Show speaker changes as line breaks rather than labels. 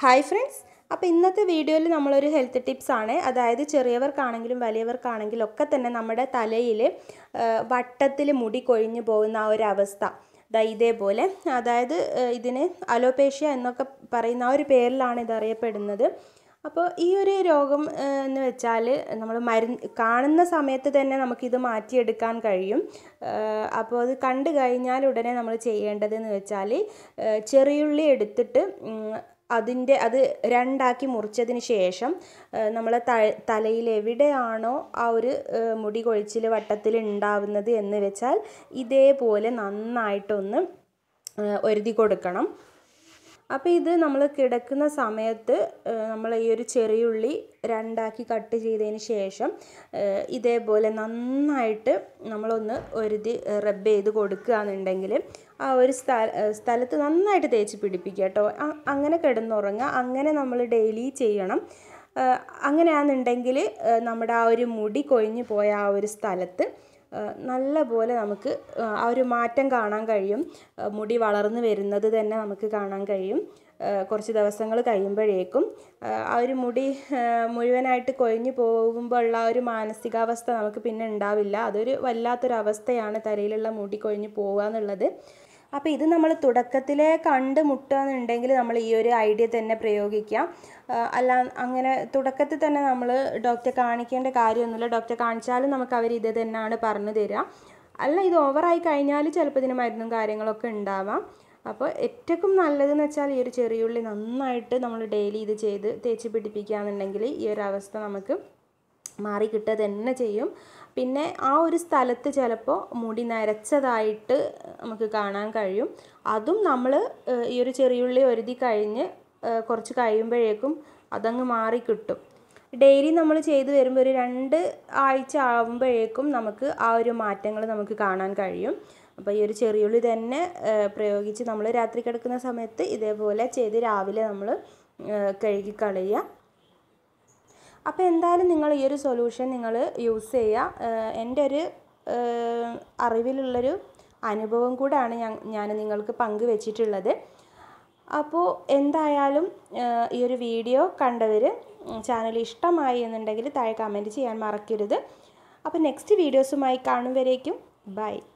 hi friends അപ്പോൾ ഇന്നത്തെ വീഡിയോയിൽ നമ്മളൊരു ഹെൽത്ത് ടിപ്സ് ആണ് അതായത് ചെറിയവർക്കാണെങ്കിലും വലിയവർക്കാണെങ്കിലും ഒക്കെ തന്നെ നമ്മുടെ തലയിൽ വട്ടത്തിൽ മുടി കൊഴിഞ്ഞു പോകുന്ന ആ ഒരു അവസ്ഥ ദാ ഇതേപോലെ അതായത് ഏഹ്, ഇതിന് അലോപേഷ്യ എന്നൊക്കെ പറയുന്ന ആ ഒരു പേരിലാണ് ഇത് അറിയപ്പെടുന്നത് അപ്പോൾ ഈ ഒരു രോഗം ഏഹ്, എന്ന് വെച്ചാൽ നമ്മൾ മരുന്ന് കാണുന്ന സമയത്ത് തന്നെ നമുക്കിത് മാറ്റിയെടുക്കാൻ കഴിയും ഏഹ്, അപ്പോൾ അത് കണ്ടു കഴിഞ്ഞാൽ ഉടനെ നമ്മൾ ചെയ്യേണ്ടതെന്ന് വെച്ചാൽ ഏഹ്, ചെറിയുള്ളി എടുത്തിട്ട് ഉം, അതിൻ്റെ അത് രണ്ടാക്കി മുറിച്ചതിന് ശേഷം നമ്മൾ തലയിൽ എവിടെയാണോ ആ ഒരു ഏഹ്, മുടി കൊഴിച്ചിൽ വട്ടത്തിൽ ഉണ്ടാവുന്നത് എന്ന് വെച്ചാൽ ഇതേപോലെ നന്നായിട്ടൊന്ന് ഏഹ്, ഒരുതി കൊടുക്കണം അപ്പോൾ ഇത് നമ്മൾ കിടക്കുന്ന സമയത്ത് നമ്മൾ ഈ ഒരു ചെറിയുള്ളി രണ്ടാക്കി കട്ട് ചെയ്തതിന് ശേഷം ഏഹ്, ഇതേപോലെ നന്നായിട്ട് നമ്മളൊന്ന് ഒരുതി റബ്ബ് ചെയ്ത് കൊടുക്കുകയെന്നുണ്ടെങ്കിൽ ആ ഒരു സ്ഥല ഏഹ്, സ്ഥലത്ത് നന്നായിട്ട് തേച്ച് പിടിപ്പിക്കുക കേട്ടോ അ- അങ്ങനെ കിടന്നുറങ്ങുക അങ്ങനെ നമ്മൾ ഡെയിലി ചെയ്യണം ഏഹ്, അങ്ങനെയാണെന്നുണ്ടെങ്കിൽ ഏഹ്, നമ്മുടെ ആ ഒരു മുടി കൊഴിഞ്ഞു പോയ ആ ഒരു സ്ഥലത്ത് ഏഹ് നല്ല പോലെ നമുക്ക് ഏഹ് ആ ഒരു മാറ്റം കാണാൻ കഴിയും ഏഹ് മുടി വളർന്നു വരുന്നത് തന്നെ നമുക്ക് കാണാൻ കഴിയും ഏഹ് കുറച്ച് ദിവസങ്ങൾ കഴിയുമ്പോഴേക്കും ഏഹ് ആ ഒരു മുടി ഏഹ് മുഴുവനായിട്ട് കൊഴിഞ്ഞു പോകുമ്പോൾ ഉള്ള ആ ഒരു മാനസികാവസ്ഥ നമുക്ക് പിന്നെ ഉണ്ടാവില്ല അതൊരു വല്ലാത്തൊരു അവസ്ഥയാണ് തലയിലുള്ള മുടി കൊഴിഞ്ഞു പോകുക എന്നുള്ളത് അപ്പോൾ ഇത് നമ്മൾ തുടക്കത്തിലേ കണ്ട് മുട്ടുകയെന്നുണ്ടെങ്കിൽ നമ്മൾ ഈ ഒരു ഐഡിയ തന്നെ പ്രയോഗിക്കാം ആ, അല്ല അങ്ങനെ തുടക്കത്തിൽ തന്നെ നമ്മൾ ഡോക്ടറെ കാണിക്കേണ്ട കാര്യമൊന്നുമില്ല ഡോക്ടറെ കാണിച്ചാലും നമുക്ക് അവർ ഇത് തന്നെയാണ് പറഞ്ഞു തരിക അല്ല ഇത് ഓവറായി കഴിഞ്ഞാൽ ചിലപ്പോൾ ഇതിന് മരുന്നും കാര്യങ്ങളൊക്കെ ഉണ്ടാവാം അപ്പോൾ ഏറ്റവും നല്ലതെന്ന് വെച്ചാൽ ഈ ഒരു ചെറിയുള്ളി നന്നായിട്ട് നമ്മൾ ഡെയിലി ഇത് ചെയ്ത് തേച്ച് പിടിപ്പിക്കുകയാണെന്നുണ്ടെങ്കിൽ ഈ ഒരു അവസ്ഥ നമുക്ക് മാറി കിട്ടുക തന്നെ ചെയ്യും പിന്നെ ആ ഒരു സ്ഥലത്ത് ചിലപ്പോൾ മുടി നരച്ചതായിട്ട് നമുക്ക് കാണാൻ കഴിയും അതും നമ്മൾ ഈ ഒരു ചെറിയുള്ളി ഒരുതി കഴിഞ്ഞ് ഏഹ്, കുറച്ച് കഴിയുമ്പോഴേക്കും അതങ്ങ് മാറി കിട്ടും ഡെയിലി നമ്മൾ ചെയ്ത് വരുമ്പോൾ ഒരു രണ്ട് ആഴ്ച ആകുമ്പോഴേക്കും നമുക്ക് ആ ഒരു മാറ്റങ്ങൾ നമുക്ക് കാണാൻ കഴിയും അപ്പോൾ ഈ ഒരു ചെറിയുള്ളി തന്നെ ഏഹ്, പ്രയോഗിച്ച് നമ്മൾ രാത്രി കിടക്കുന്ന സമയത്ത് ഇതേപോലെ ചെയ്ത് രാവിലെ നമ്മൾ കഴുകി കളയുക അപ്പോൾ എന്തായാലും നിങ്ങൾ ഈ ഒരു സൊല്യൂഷൻ നിങ്ങൾ യൂസ് ചെയ്യുക ഏഹ് എൻ്റെ ഒരു ഏഹ് അറിവിലുള്ളൊരു അനുഭവം കൂടാണ് ഞാൻ ഞാൻ നിങ്ങൾക്ക് പങ്കുവെച്ചിട്ടുള്ളത് അപ്പോൾ എന്തായാലും ഏഹ് ഈ ഒരു വീഡിയോ കണ്ടവർ ചാനൽ ഇഷ്ടമായി എന്നുണ്ടെങ്കിൽ താഴെ കമൻറ്റ് ചെയ്യാൻ മറക്കരുത് അപ്പോൾ നെക്സ്റ്റ് വീഡിയോസുമായി കാണും വരേക്കും ബൈ